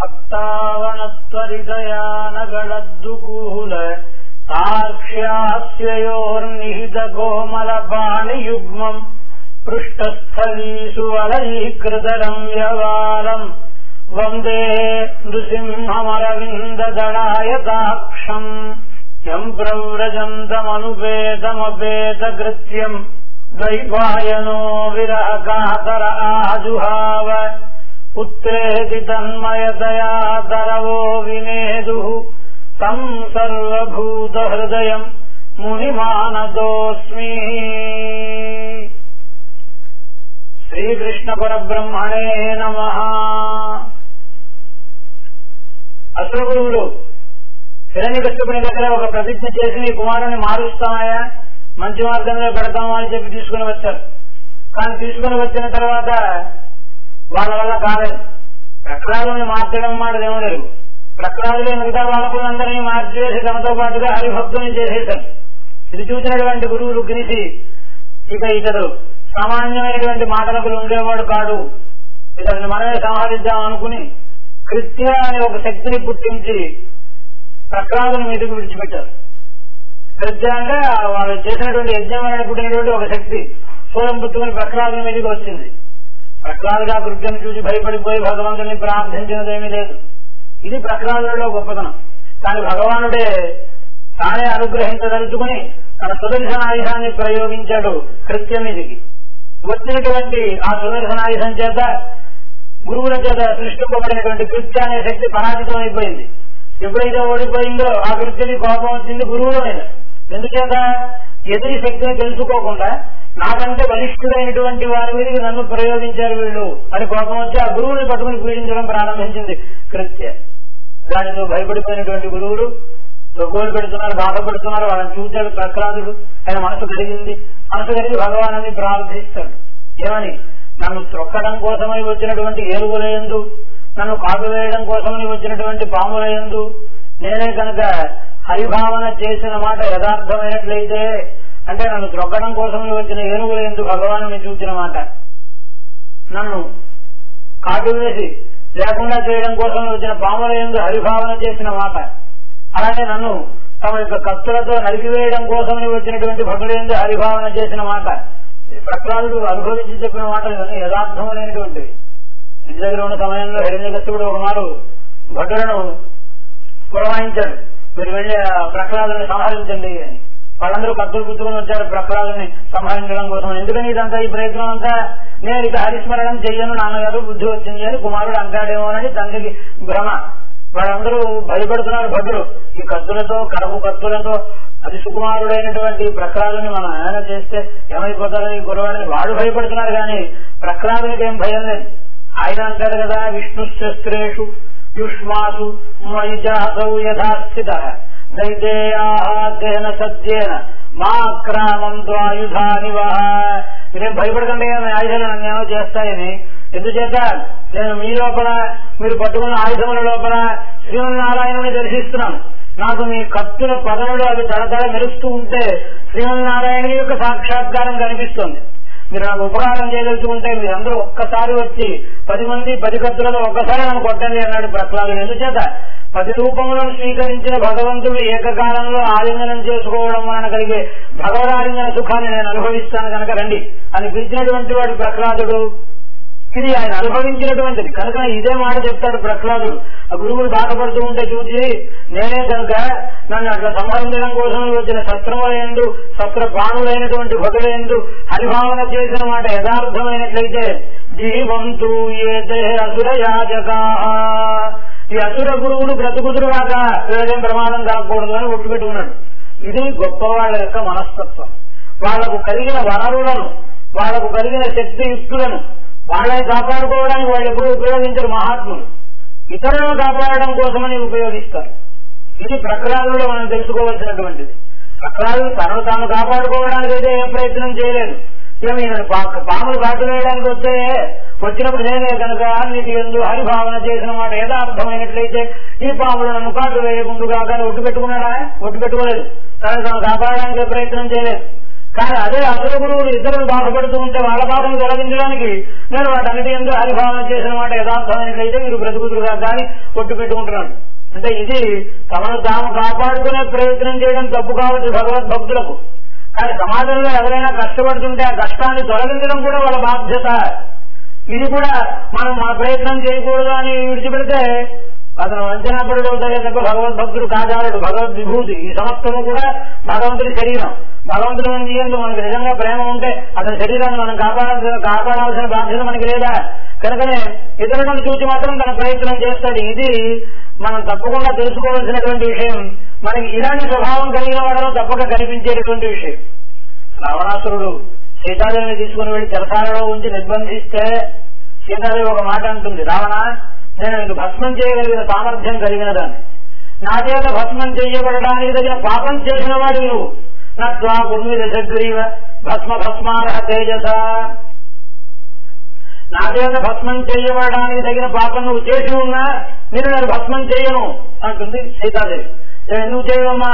ಭಕ್ತಾವನತ್ವರಿದಯಾನಗಳದ್ದುಕೂಲ ಸಾಕ್ಷ್ಯಾಸ್ಯೋರ್ನಿಹಿತ ಕೋಮಲ ಪಾಣಿಯುಗ್ಮಂ ಪೃಷ್ಠಸ್ಥಲೀಷು ಅಲೀಕೃತರಂ ವ್ಯವಾಲಂ ವಂದೇ ನೃಸಿಂಹಮರವಿಂದದಳಾಯತಾಕ್ಷಂ ಯಂ ಪ್ರವ್ರಜಂತಮನುಪೇತಮಪೇತಕೃತ್ಯಂ ದ್ವೈಪಾಯನೋ ವಿರಹ ಕಾತರ ಆಜುಹಾವ उत्तेति तन्मयतया तरवो विनेदुः तम् सर्वभूतहृदयम् मुनिमानतोऽस्मि శ్రీకృష్ణపరబ్రహ్మణే నమ అసురగురువులు హిరణ్యకృష్ణుని దగ్గర ఒక ప్రతిజ్ఞ చేసి నీ కుమారుని మారుస్తామయ్యా మంచి మార్గంలో పెడతామా అని చెప్పి తీసుకుని వచ్చారు కానీ తీసుకుని వచ్చిన తర్వాత వాళ్ళ వల్ల కాలేదు ప్రక్రాదుని మార్చడం మాట దేవుడు ప్రక్రాదులు మిగతా వాళ్ళకులందరినీ మార్చివేసి తమతో పాటుగా హరిభక్తుని చేసేశారు ఇది చూసినటువంటి గురువులు గిరిసి ఇక ఇతడు సామాన్యమైనటువంటి మాటలకు ఉండేవాడు కాడు ఇతడిని మనమే సంహరిద్దాం అనుకుని కృత్య అనే ఒక శక్తిని పుట్టించి ప్రక్రాదుని మీదకు విడిచిపెట్టారు కృత్య అంటే వాళ్ళు చేసినటువంటి యజ్ఞం అనేది పుట్టినటువంటి ఒక శక్తి సూర్యం పుట్టుకుని ప్రక్రాదుని మీదకి వచ్చింది ప్రక్రాదుగా కృత్యం చూసి భయపడిపోయి భగవంతుని ప్రార్థించినదేమీ లేదు ఇది ప్రక్రాదులలో గొప్పతనం కానీ భగవానుడే తానే అనుగ్రహించదలుచుకుని తన సుదర్శనాయుధాన్ని ప్రయోగించాడు కృత్యం మీదికి వచ్చినటువంటి ఆ సుదర్శనాయుధం చేత గురువుల చేత సృష్టింపబడినటువంటి కృత్య అనే శక్తి పరాజితం అయిపోయింది ఎప్పుడైతే ఓడిపోయిందో ఆ కృత్యని కోపం వచ్చింది గురువుల మీద ఎందుచేత ఎదురి శక్తిని తెలుసుకోకుండా నాకంటే బలిష్ఠుడైనటువంటి వారి మీదకి నన్ను ప్రయోగించారు వీళ్ళు అని కోపం వచ్చి ఆ గురువుని పట్టుకుని పీడించడం ప్రారంభించింది కృత్య దానితో భయపడిపోయినటువంటి గురువులు దొగ్గోలు పెడుతున్నారు బాధపడుతున్నారు వాళ్ళని చూశాడు ప్రక్రాదుడు ఆయన మనసు కలిగింది మనసు కలిగి భగవాను ప్రార్థిస్తాడు ఏమని నన్ను త్రొక్కడం కోసమై వచ్చినటువంటి ఏనుగులయందు నన్ను కాపువేయడం కోసమని వచ్చినటువంటి పాములయందు నేనే కనుక హరిభావన చేసిన మాట యథార్థమైనట్లయితే అంటే నన్ను త్రొక్కడం కోసమని వచ్చిన ఏనుగుల ఎందుకు భగవాను చూసిన మాట నన్ను కాటు వేసి లేకుండా చేయడం కోసం వచ్చిన పాముల ఎందు హరిభావన చేసిన మాట అలాగే నన్ను తమ యొక్క కత్తులతో నరికివేయడం కోసమని వచ్చినటువంటి భటుల ఎందు హరిభావన చేసిన మాట ప్రక్రాదుడు అనుభవించి చెప్పిన మాట ఇవన్నీ యథార్థమైనటువంటివి ఇంటి దగ్గర ఉన్న సమయంలో హిరణ్యకస్తుడు ఒక మారు భటులను పురమాయించాడు మీరు వెళ్ళి ఆ ప్రహ్లాదుని సంహరించండి అని వాళ్ళందరూ కత్తులు పుచ్చుకుని వచ్చారు ప్రహ్లాదుని సంహరించడం కోసం ఎందుకని ఇదంతా ఈ ప్రయత్నం అంతా నేను ఇక హరిస్మరణం చెయ్యను నాన్నగారు బుద్ధి వచ్చింది అని కుమారుడు అంటాడేమోనని తండ్రికి భ్రమ వాళ్ళందరూ భయపడుతున్నారు భద్రులు ఈ కత్తులతో కడపు కత్తులతో అతి సుకుమారుడైనటువంటి ప్రహ్లాదుని మనం ఏమైనా చేస్తే ఏమైపోతారని గురవాడని వాడు భయపడుతున్నారు కానీ ప్రహ్లాదునికి ఏం భయం లేదు ఆయన అంటాడు కదా విష్ణు శస్త్రేషు యుష్మాసు మయి జాతౌ యథాస్థిత దైతేయాహేన సత్యేన మా క్రామం ఆయుధాని వహ మీరేం భయపడకండి ఆమె ఆయుధాలు నన్ను ఏమో చేస్తాయని ఎందుచేత నేను మీ లోపల మీరు పట్టుకున్న ఆయుధముల లోపల శ్రీమన్నారాయణుని దర్శిస్తున్నాను నాకు మీ కత్తుల పదములు అవి తడతడ మెరుస్తూ ఉంటే శ్రీమన్నారాయణుని యొక్క సాక్షాత్కారం కనిపిస్తుంది మీరు నాకు ఉపకారం చేయదలుచుకుంటే మీరందరూ ఒక్కసారి వచ్చి పది మంది పది కత్తులలో ఒక్కసారి నన్ను కొట్టండి అన్నాడు ప్రహ్లాదుడు ఎందుచేత పది రూపములను స్వీకరించిన భగవంతుడు ఏకకాలంలో ఆలింగనం చేసుకోవడం వలన కలిగే భగవదాలింగన సుఖాన్ని నేను అనుభవిస్తాను కనుక రండి అని పిలిచినటువంటి వాడు ప్రహ్లాదుడు ఇది ఆయన అనుభవించినటువంటిది కనుక ఇదే మాట చెప్తాడు ప్రహ్లాదుడు ఆ గురువులు బాధపడుతూ ఉంటే చూసి నేనే కనుక నన్ను అట్లా సంహరించడం కోసం వచ్చిన శస్త్రములందు శస్త్ర ప్రాణులైనటువంటి భటులందు హరిభావన చేసిన మాట యథార్థమైనట్లయితే జీవంతు ఏతే అసుర యాజకా ఈ అసుర గురువులు బ్రతుకుదురుగాక వీళ్ళదేం ప్రమాదం కాకూడదు అని ఒట్టు పెట్టుకున్నాడు ఇది గొప్ప వాళ్ళ యొక్క మనస్తత్వం వాళ్లకు కలిగిన వనరులను వాళ్లకు కలిగిన శక్తియుక్తులను వాళ్ళని కాపాడుకోవడానికి వాళ్ళు ఎప్పుడు ఉపయోగించరు మహాత్ములు ఇతరులను కాపాడడం కోసమని ఉపయోగిస్తారు ఇది ప్రక్రాదులో మనం తెలుసుకోవాల్సినటువంటిది ప్రక్రాదులు తనను తాను కాపాడుకోవడానికి అయితే ఏ ప్రయత్నం చేయలేదు ఏమి ఈయనను పా- పాములు కాటు వేయడానికి వస్తే వచ్చినప్పుడు నేనే కనుక నీటి ఎందు హరిభావన చేసిన మాట యథార్థమైనట్లయితే ఈ పాములు నన్ను కాటు వేయకుండా కానీ ఒట్టు పెట్టుకున్నాడా ఒట్టు పెట్టుకోలేదు తనను తాను కాపాడడానికి ప్రయత్నం చేయలేదు కానీ అదే అసుర గురువులు ఇద్దరు బాధపడుతూ ఉంటే వాళ్ళ బాధను తొలగించడానికి నేను వాటన్నిటి ఎందుకు హరిభావన చేసిన మాట యథార్థమైనట్లయితే మీరు బ్రతుకుతురుగా కానీ ఒట్టు పెట్టుకుంటున్నాడు అంటే ఇది తమను తాము కాపాడుకునే ప్రయత్నం చేయడం తప్పు కావచ్చు భగవద్భక్తులకు కానీ సమాజంలో ఎవరైనా కష్టపడుతుంటే ఆ కష్టాన్ని తొలగించడం కూడా వాళ్ళ బాధ్యత ఇది కూడా మనం మన ప్రయత్నం చేయకూడదు అని విడిచిపెడితే అతను వంచనాపరుడు అవుతాడే తప్ప భగవద్భక్తుడు కాజాలడు భగవద్ విభూతి ఈ సమస్తము కూడా భగవంతుడి శరీరం భగవంతుడు ఎందుకు మనకు నిజంగా ప్రేమ ఉంటే అతని శరీరాన్ని మనం కాపాడాల్సిన కాపాడాల్సిన బాధ్యత మనకి లేదా కనుకనే ఇతరులను చూసి మాత్రం తన ప్రయత్నం చేస్తాడు ఇది మనం తప్పకుండా తెలుసుకోవాల్సినటువంటి విషయం మనకి ఇలాంటి స్వభావం కలిగిన వాళ్ళలో తప్పక కనిపించేటటువంటి విషయం రావణాసురుడు సీతాదేవిని తీసుకుని వెళ్ళి చెరసాలలో ఉంచి నిర్బంధిస్తే సీతాదేవి ఒక మాట అంటుంది రావణ నేను నీకు భస్మం చేయగలిగిన సామర్థ్యం కలిగిన దాన్ని నా చేత భస్మం చేయబడడానికి తగిన పాపం చేసిన వాడు నువ్వు నత్వా భూమి దశగ్రీవ భస్మ భస్మారహ తేజస నా చేత భస్మం చేయబడడానికి తగిన పాపం నువ్వు చేసి ఉన్నా నేను నేను భస్మం చేయను అంటుంది సీతాదేవి నేను ఎందుకు చేయవమ్మా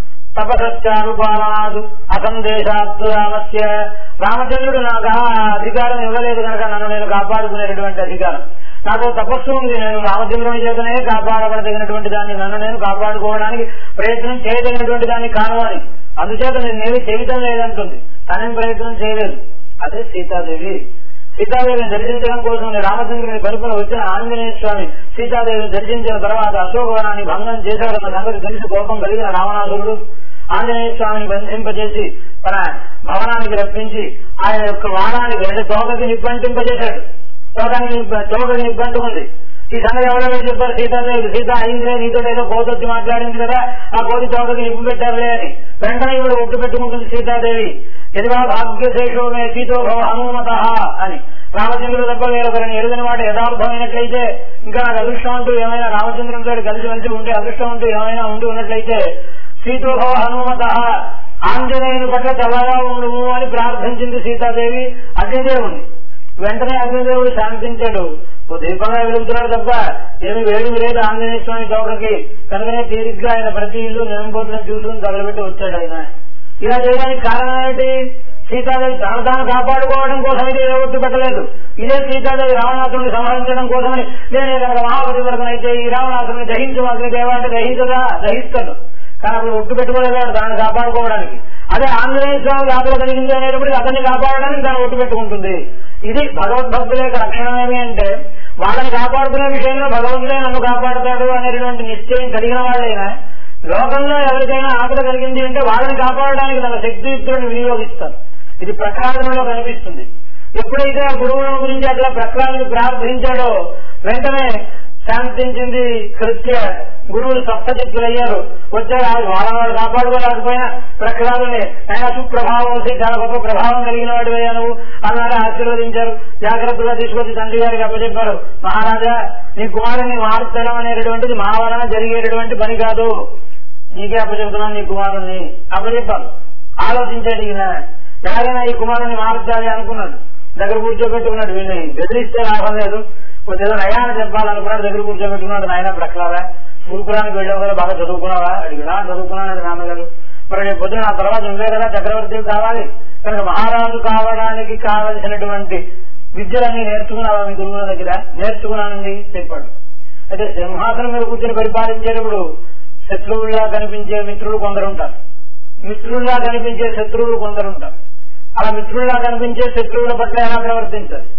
తపసత్యానుపానాదు అసందేశాత్తు రామస్య రామచంద్రుడు నాకు ఆ అధికారం ఇవ్వలేదు కనుక నన్ను నేను కాపాడుకునేటటువంటి అధికారం నాకు తపస్సు ఉంది నేను రామచంద్రుని చేతనే కాపాడబడదగినటువంటి దాన్ని నన్ను నేను కాపాడుకోవడానికి ప్రయత్నం చేయదగినటువంటి దాన్ని కాను అని అందుచేత నేను ఏమి చేయటం లేదంటుంది తనేం ప్రయత్నం చేయలేదు అదే సీతాదేవి సీతాదేవిని దర్శించడం కోసం రామచంద్రుని కలుపున వచ్చిన ఆంజనేయ స్వామి సీతాదేవిని దర్శించిన తర్వాత అశోకవనాన్ని భంగం చేశాడన్న సంగతి తెలిసి కోపం కలిగిన రావణాసురుడు ఆంజనేయ స్వామిని బంధింపజేసి తన భవనానికి రప్పించి ఆయన యొక్క వాహనానికి రెండు తోకకి నిప్పంటింపజేశాడు తోకని తోకకి నిప్పంటుకుంది ఈ సంగతి ఎవరెవరు చెప్పారు సీతాదేవి సీత అయిందిలే నీతో ఏదో కోతొచ్చి మాట్లాడింది కదా ఆ కోతి తోకకి నిప్పు పెట్టారులే అని వెంటనే ఇప్పుడు ఒట్టు పెట్టుకుంటుంది సీతాదేవి ఎదివా భాగ్యశేషోమే సీతో భవ హనుమత అని రామచంద్రుడు తప్ప వేరొకరిని ఎరుగని మాట యథార్థమైనట్లయితే ఇంకా నాకు అదృష్టం అంటూ ఏమైనా రామచంద్రునితో కలిసి కలిసి ఉంటే అదృష్టం అంటూ ఏమైనా ఉంటూ ఉన్నట్లయితే సీతో భవ హనుమత ఆంజనేయుని పట్ల చల్లగా ఉండుము అని ప్రార్థించింది సీతాదేవి అగ్నిదేవుని వెంటనే అగ్నిదేవుడు శాంతించాడు ఓ దీపంగా వెలుగుతున్నాడు తప్ప ఏమి వేడి లేదు ఆంజనేయ స్వామి చౌకకి కనుకనే తీరిగ్గా ఆయన ప్రతి ఇల్లు నెంబోట్లను చూసుకుని తగలబెట్టి వచ్చాడు ఆయన ఇలా చేయడానికి కారణం ఏంటి సీతాదేవి తను తాను కాపాడుకోవడం కోసం ఇది ఒట్టు పెట్టలేదు ఇదే సీతాదేవి రావణాసురుని సంహరించడం కోసమని నేను కనుక మహాపతివర్గనైతే ఈ రావణాసురుని దహించవలసిన దేవాంటే దహించదా దహిస్తాడు కానీ అప్పుడు ఒట్టు పెట్టుకోలేదు దాన్ని కాపాడుకోవడానికి అదే ఆంజనేయ స్వామి ఆపద కలిగింది అనేటప్పుడు అతన్ని కాపాడడానికి దాన్ని ఒట్టు పెట్టుకుంటుంది ఇది భగవద్భక్తుల యొక్క లక్షణం ఏమి అంటే వాళ్ళని కాపాడుకునే విషయంలో భగవంతుడే నన్ను కాపాడుతాడు అనేటువంటి నిశ్చయం కలిగిన వాళ్ళైనా లోకంలో ఎవరికైనా ఆపద కలిగింది అంటే వాళ్ళని కాపాడడానికి తన శక్తియుక్తులను వినియోగిస్తారు ఇది ప్రకారంలో కనిపిస్తుంది ఎప్పుడైతే ఆ గురువుల గురించి అట్లా ప్రక్రాన్ని ప్రార్థించాడో వెంటనే శాంతించింది కృత్య గురువులు సప్తచిత్తులయ్యారు వచ్చారు వాళ్ళ వాళ్ళు కాపాడుకోలేకపోయినా ప్రఖ్యాలని ఆయన సుప్రభావం వచ్చి చాలా గొప్ప ప్రభావం కలిగిన వాడు నువ్వు అన్నారు ఆశీర్వదించారు జాగ్రత్తగా తీసుకొచ్చి తండ్రి గారికి అప్పచెప్పారు మహారాజా నీ కుమారుని మార్చడం అనేటటువంటిది మా వలన జరిగేటటువంటి పని కాదు నీకే అప్పచెప్తున్నాను నీ కుమారుణ్ణి అప్పచెప్పాను ఆలోచించాడు ఈయన ఎలాగైనా ఈ కుమారుని మార్చాలి అనుకున్నాడు దగ్గర కూర్చోబెట్టుకున్నాడు వీళ్ళని బెదిరిస్తే లాభం లేదు కొంచెం నయాన్ని చెప్పాలనుకున్నాడు దగ్గర కూర్చోబెట్టుకున్నాడు నాయన ప్రక్కలారా గురుకులానికి వెళ్ళావు కదా బాగా చదువుకున్నావా అడిగినా చదువుకున్నాడు నాన్నగారు మరి రేపు పొద్దున నా తర్వాత నువ్వే కదా చక్రవర్తి కావాలి కనుక మహారాజు కావడానికి కావలసినటువంటి విద్యలన్నీ నేర్చుకున్నావా మీ గురువుల దగ్గర నేర్చుకున్నానండి చెప్పాడు అయితే సింహాసనం మీద కూర్చొని పరిపాలించేటప్పుడు శత్రువుల్లా కనిపించే మిత్రులు కొందరుంటారు మిత్రుల్లా కనిపించే శత్రువులు కొందరుంటారు అలా మిత్రుల్లా కనిపించే శత్రువుల పట్ల ఎలా ప్రవర్తించాలి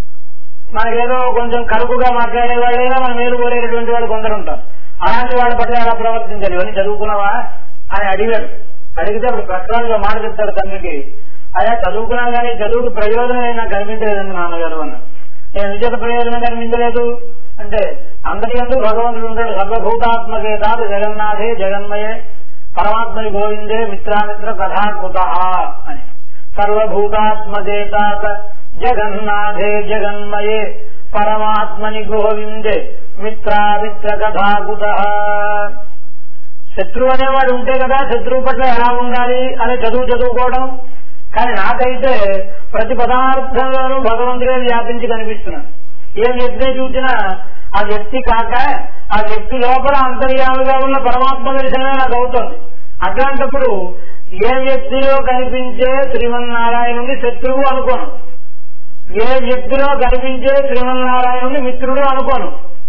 మనకేదో కొంచెం కరుకుగా మాట్లాడే వాళ్ళైనా మనం మేలు కోరేటటువంటి వాళ్ళు కొందరు ఉంటారు అలాంటి వాళ్ళ పట్ల ఎలా ప్రవర్తించాలి ఇవన్నీ చదువుకున్నావా అని అడిగాడు అడిగితే అప్పుడు ప్రశ్నలో మాట చెప్తాడు తండ్రికి అయ్యా చదువుకున్నా కానీ చదువుకు ప్రయోజనం అయినా కనిపించలేదండి నాన్నగారు అన్న నేను నిజత ప్రయోజనం కనిపించలేదు అంటే అందరికంటూ భగవంతుడు ఉంటాడు సర్వభూతాత్మకే తాదు జగన్నాథే జగన్మయే పరమాత్మని గోవిందే మిత్రామిత్ర కథాకృత అని సర్వభూతాత్మదే తాత జగన్నాథే జగన్మయే పరమాత్మని గోవిందే మిత్రామిత్ర కథాకుత శత్రువు అనేవాడు ఉంటే కదా శత్రువు పట్ల ఎలా ఉండాలి అని చదువు చదువుకోవడం కానీ నాకైతే ప్రతి పదార్థంలోనూ భగవంతుడే వ్యాపించి కనిపిస్తున్నాడు ఏ వ్యక్తిని చూసినా ఆ వ్యక్తి కాక ఆ వ్యక్తి లోపల అంతర్యాలుగా ఉన్న పరమాత్మ దర్శనమే నాకు అవుతుంది అట్లాంటప్పుడు ఏ వ్యక్తిలో కనిపించే శ్రీమన్నారాయణుని శత్రువు అనుకోను ఏ వ్యక్తిలో కనిపించే శ్రీమన్నారాయణుని మిత్రుడు అనుకోను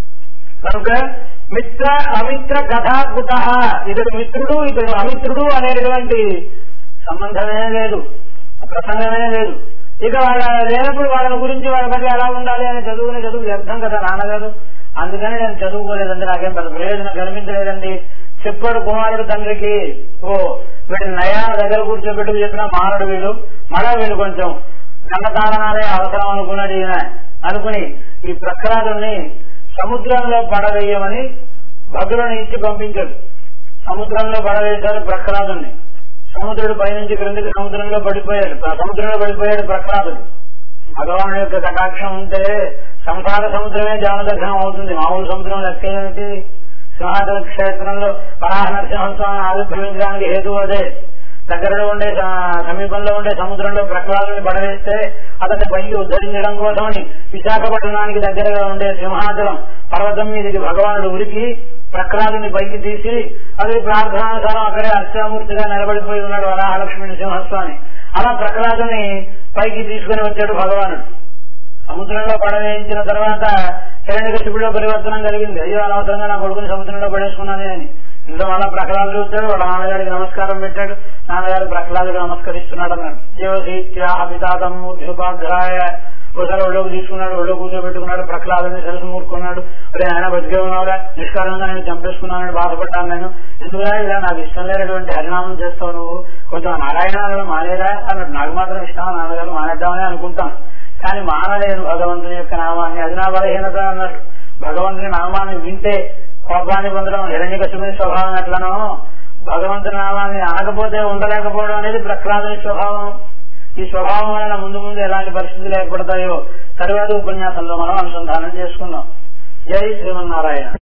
కనుక మిత్ర అమిత్ర కథాకృత ఇతడు మిత్రుడు ఇతడు అమిత్రుడు అనేటువంటి సంబంధమే లేదు ప్రసంగమే లేదు ఇక వాళ్ళ లేనప్పుడు వాళ్ళ గురించి వాళ్ళ పట్ల ఎలా ఉండాలి అని చదువుకునే చదువు వ్యర్థం కదా నాన్నగారు అందుకని నేను చదువుకోలేదండి నాకేం పెద్ద ప్రయోజనం కనిపించలేదండి చెప్పాడు కుమారుడు తండ్రికి ఓ వీడు నయా దగ్గర కూర్చోబెట్టుకు చెప్పిన మానడు వీడు మళ్ళా వీడు కొంచెం గండతారణాలే అవసరం అనుకున్నాడు ఈయన అనుకుని ఈ ప్రఖ్యాతుల్ని సముద్రంలో పడవేయమని భద్రుని ఇచ్చి పంపించాడు సముద్రంలో పడవేశారు ప్రఖ్యాతుల్ని సముద్రుడు పైనుంచి క్రిందికి సముద్రంలో పడిపోయాడు ఆ సముద్రంలో పడిపోయాడు ప్రఖ్యాతుడు భగవాను యొక్క కటాక్షం ఉంటే సంసార సముద్రమే జానదర్శనం అవుతుంది మామూలు సముద్రం లెక్క ఏమిటి సింహాచల క్షేత్రంలో వరాహ నరసింహస్వామి ఆవిర్భవించడానికి హేతు అదే దగ్గరలో ఉండే స- సమీపంలో ఉండే సముద్రంలో ప్రహ్లాదుని పడవేస్తే అతని పైకి ఉద్ధరించడం కోసమని విశాఖపట్నానికి దగ్గరగా ఉండే సింహాచలం పర్వతం మీదకి భగవానుడు ఉరికి ప్రహ్లాదుని పైకి తీసి అది ప్రార్థనానుసారం అక్కడే అర్చామూర్తిగా నిలబడిపోయి ఉన్నాడు వరాహలక్ష్మి సింహస్వామి అలా ప్రహ్లాదుని పైకి తీసుకుని వచ్చాడు భగవానుడు సముద్రంలో పడవేయించిన తర్వాత హిరణ్యకశిపుడిలో పరివర్తనం కలిగింది అయ్యో అనవసరంగా నా కొడుకుని సముద్రంలో పడేసుకున్నానే అని ఇంట్లో మళ్ళా ప్రహ్లాదు చూస్తాడు వాళ్ళ నాన్నగారికి నమస్కారం పెట్టాడు నాన్నగారు ప్రహ్లాదుడు నమస్కరిస్తున్నాడు అన్నాడు జీవశీత్యాపితాతం మూర్తిపాధ్యాయ ఒకసారి ఒళ్ళోకి తీసుకున్నాడు ఒళ్ళో కూర్చోబెట్టుకున్నాడు ప్రహ్లాదుని సరస్సు మూరుకున్నాడు అరే ఆయన బతికే ఉన్నావురా నిష్కారణంగా నేను చంపేసుకున్నానని బాధపడ్డాను నేను ఎందుకురా ఇలా నాకు ఇష్టం లేనటువంటి హరినామం చేస్తావు నువ్వు కొంచెం నారాయణ మానేరా అన్నాడు నాకు మాత్రం ఇష్టం నాన్నగారు మానేద్దామని అనుకుంటాను కానీ మానలేను భగవంతుని యొక్క నామాన్ని అది నా బలహీనత అన్నాడు భగవంతుని నామాన్ని వింటే కోపాన్ని పొందడం హిరణ్యకశుని స్వభావం ఎట్లనో భగవంతుని నామాన్ని అనకపోతే ఉండలేకపోవడం అనేది ప్రహ్లాదుని స్వభావం ఈ స్వభావం వలన ముందు ముందు ఎలాంటి పరిస్థితులు ఏర్పడతాయో తరువాతి ఉపన్యాసంలో మనం అనుసంధానం చేసుకుందాం జై శ్రీమన్నారాయణ